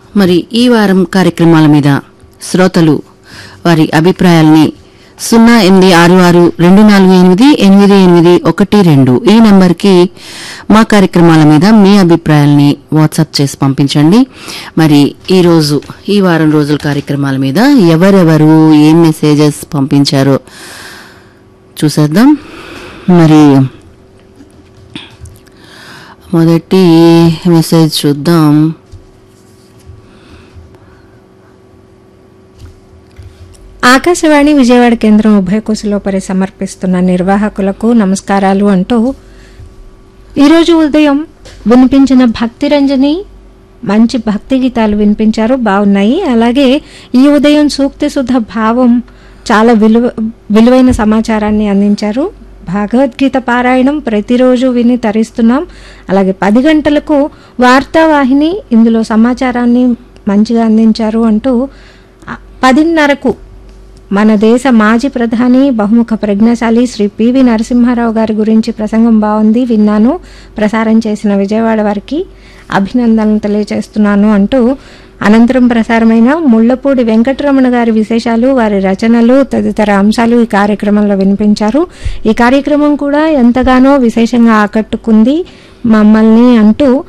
మరి ఈ వారం కార్యక్రమాల మీద శ్రోతలు వారి అభిప్రాయాల్ని సున్నా ఎనిమిది ఆరు ఆరు రెండు నాలుగు ఎనిమిది ఎనిమిది ఎనిమిది ఒకటి రెండు ఈ నంబర్కి మా కార్యక్రమాల మీద మీ అభిప్రాయాల్ని వాట్సాప్ చేసి పంపించండి మరి ఈ రోజు ఈ వారం రోజుల కార్యక్రమాల మీద ఎవరెవరు ఏం మెసేజెస్ పంపించారో చూసేద్దాం మరి మొదటి మెసేజ్ చూద్దాం ఆకాశవాణి విజయవాడ కేంద్రం ఉభయ కుశలోపరి సమర్పిస్తున్న నిర్వాహకులకు నమస్కారాలు అంటూ ఈరోజు ఉదయం వినిపించిన భక్తి రంజని మంచి భక్తి గీతాలు వినిపించారు బాగున్నాయి అలాగే ఈ ఉదయం సూక్తి శుద్ధ భావం చాలా విలువ విలువైన సమాచారాన్ని అందించారు భగవద్గీత పారాయణం ప్రతిరోజు విని తరిస్తున్నాం అలాగే పది గంటలకు వార్తావాహిని ఇందులో సమాచారాన్ని మంచిగా అందించారు అంటూ ఆ, పదిన్నరకు మన దేశ మాజీ ప్రధాని బహుముఖ ప్రజ్ఞాశాలి శ్రీ పివి నరసింహారావు గారి గురించి ప్రసంగం బాగుంది విన్నాను ప్రసారం చేసిన విజయవాడ వారికి అభినందనలు తెలియజేస్తున్నాను అంటూ అనంతరం ప్రసారమైన ముళ్లపూడి వెంకటరమణ గారి విశేషాలు వారి రచనలు తదితర అంశాలు ఈ కార్యక్రమంలో వినిపించారు ఈ కార్యక్రమం కూడా ఎంతగానో విశేషంగా ఆకట్టుకుంది మమ్మల్ని అంటూ